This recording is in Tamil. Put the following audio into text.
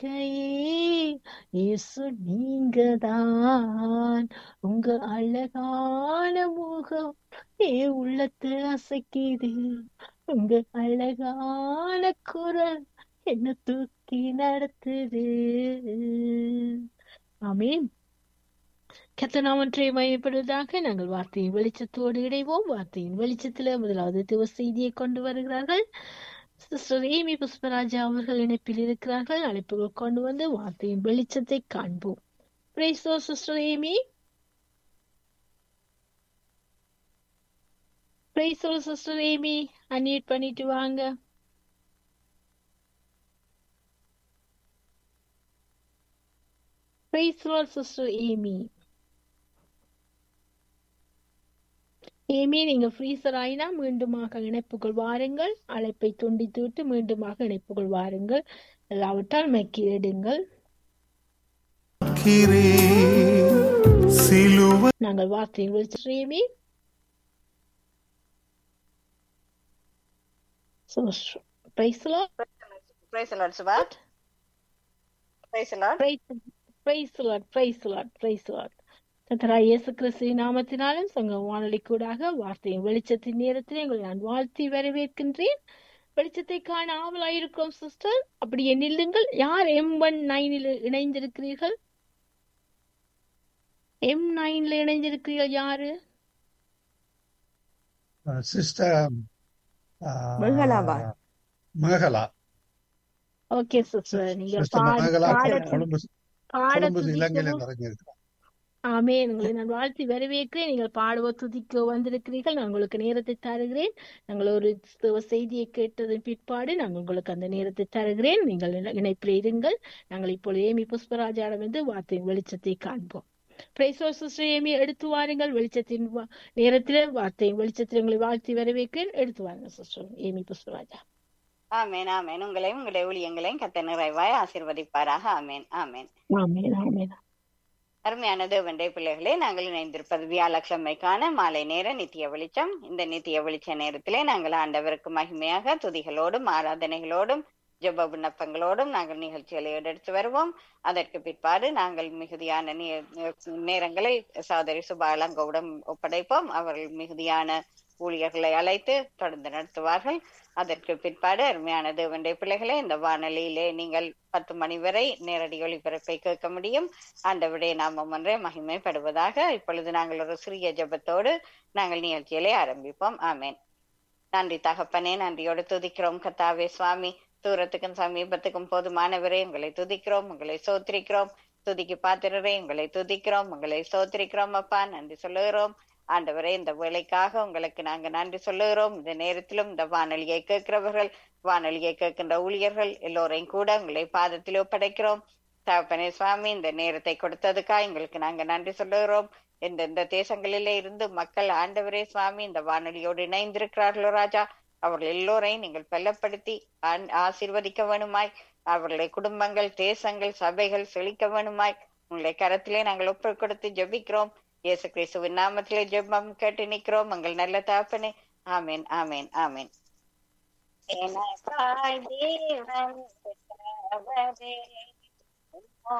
நம்பிக்கையே இயேசு நீங்கதான் உங்க அழகான முகம் ஏ உள்ளத்தை அசைக்குது உங்க அழகான குரல் என்ன தூக்கி நடத்துது ஆமீன் கத்தனாமற்றை மையப்படுவதாக நாங்கள் வார்த்தையின் வெளிச்சத்தோடு இணைவோம் வார்த்தையின் வெளிச்சத்துல முதலாவது திவ செய்தியை கொண்டு வருகிறார்கள் சிஸ்டர் ஏமி புஷ்பராஜா அவர்கள் இணைப்பில் இருக்கிறார்கள் அழைப்புகள் கொண்டு வந்து வார்த்தையின் வெளிச்சத்தை காண்போம் பிரைசோ சிஸ்டர் ஏமி பிரைசோ சிஸ்டர் ஏமி அன்மியூட் பண்ணிட்டு வாங்க பிரைஸ் சிஸ்டர் ஏமி ஏமி நீங்க ஃப்ரீசர் ஆயினா மீண்டுமாக இணைப்புகள் வாருங்கள் அழைப்பை துண்டித்து விட்டு மீண்டுமாக இணைப்புகள் வாருங்கள் இல்லாவிட்டால் மெக்கிடுங்கள் சிலுவை நாங்கள் வார்த்தையின் வெளிச்சம் Amy praise Praise the Lord, Subat. Praise the Lord. Praise lord praise lord praise lord கத்தராய் இயேசு கிறிஸ்துவின் நாமத்தினாலும் சங்க வானொலி கூடாக வார்த்தையின் வெளிச்சத்தின் நேரத்தில் எங்களை நான் வாழ்த்தி வரவேற்கின்றேன் வெளிச்சத்தை காண ஆவலாயிருக்கிறோம் சிஸ்டர் அப்படியே நில்லுங்கள் யார் எம் ஒன் நைனில் இணைந்திருக்கிறீர்கள் எம் நைன்ல இணைந்திருக்கிறீர்கள் யாரு சிஸ்டர் மங்களா. மகளா ஓகே சிஸ்டர் நீங்க சிஸ்டர் பாட- மகளா பாட- கொழும்பு கொழும்பு பாடத்துக்கு இலங்கையில நிறைஞ்சிருக்கிறார் ஆமே உங்களை நான் வாழ்த்தி வரவேற்கிறேன் நீங்கள் பாடுவோ துதிக்க வந்திருக்கிறீர்கள் நான் உங்களுக்கு நேரத்தை தருகிறேன் நாங்கள் ஒரு தேவ செய்தியை கேட்டதன் பிற்பாடு நான் உங்களுக்கு அந்த நேரத்தை தருகிறேன் நீங்கள் இணை- இணைப்பில் இருங்கள் நாங்கள் இப்பொழுது ஏமி புஷ்பராஜாவிடமிருந்து வார்த்தையின் வெளிச்சத்தை காண்போம் பிரைசோ சிஸ்டர் ஏமி எடுத்து வாருங்கள் வெளிச்சத்தின் வா- நேரத்தில் வார்த்தையின் வெளிச்சத்தில் உங்களை வாழ்த்தி வரவேற்கிறேன் எடுத்து வாருங்கள் sister Amy Pushparaja amen amen உங்களையும் உங்களுடைய ஊழியங்களையும் கத்த நிறைவாய் ஆசீர்வதிப்பாராக ஆமென் ஆமென் ஆமேன் ஆமேன் அருமையான தேவனுடைய பிள்ளைகளே நாங்கள் இணைந்திருப்பது வியாழக்கிழமைக்கான மாலை நேர நித்திய வெளிச்சம் இந்த நித்திய வெளிச்ச நேரத்திலே நாங்கள் ஆண்டவருக்கு மகிமையாக துதிகளோடும் ஆராதனைகளோடும் ஜெப விண்ணப்பங்களோடும் நாங்கள் நிகழ்ச்சிகளை எடுத்து வருவோம் அதற்கு பிற்பாடு நாங்கள் மிகுதியான நே- நேரங்களை சகோதரி சுபாலங்கவுடன் ஒப்படைப்போம் அவர்கள் மிகுதியான ஊழியர்களை அழைத்து தொடர்ந்து நடத்துவார்கள் அதற்கு பிற்பாடு அருமையான தேவனுடைய பிள்ளைகளே இந்த வானொலியிலே நீங்கள் பத்து மணி வரை நேரடி ஒளிபரப்பை கேட்க முடியும் ஆண்டவருடைய நாமம் ஒன்றே மகிமைப்படுவதாக இப்பொழுது நாங்கள் ஒரு சிறிய ஜெபத்தோடு நாங்கள் நிகழ்ச்சியிலே ஆரம்பிப்போம் ஆமென் நன்றி தகப்பனே நன்றியோடு துதிக்கிறோம் கத்தாவே சுவாமி தூரத்துக்கும் சமீபத்துக்கும் போதுமானவரே உங்களை துதிக்கிறோம் உங்களை சோத்திரிக்கிறோம் துதிக்கு பாத்திரரே உங்களை துதிக்கிறோம் உங்களை சோத்திரிக்கிறோம் அப்பா நன்றி சொல்லுகிறோம் ஆண்டவரே இந்த வேலைக்காக உங்களுக்கு நாங்க நன்றி சொல்லுகிறோம் இந்த நேரத்திலும் இந்த வானொலியை கேட்கிறவர்கள் வானொலியை கேட்கின்ற ஊழியர்கள் எல்லோரையும் கூட உங்களை பாதத்தில் ஒப்படைக்கிறோம் தகப்பனே சுவாமி இந்த நேரத்தை கொடுத்ததுக்கா எங்களுக்கு நாங்க நன்றி சொல்லுகிறோம் எந்தெந்த தேசங்களிலே இருந்து மக்கள் ஆண்டவரே சுவாமி இந்த வானொலியோடு இணைந்திருக்கிறார்களோ ராஜா அவர்கள் எல்லோரையும் நீங்கள் பலப்படுத்தி ஆண்- ஆசீர்வதிக்க வேணுமாய் அவர்களுடைய குடும்பங்கள் தேசங்கள் சபைகள் செழிக்க வேணுமாய் உங்களுடைய கரத்திலே நாங்கள் ஒப்பு கொடுத்து ஜெபிக்கிறோம் இயேசு கிறிஸ்துவின் நாமத்திலே ஜெபம் கேட்டு நிற்கிறோம் உங்கள் நல்ல தாப்பனே ஆமென் ஆமென் ஆமென் எனக்காய் தேவன் பெற்றவரே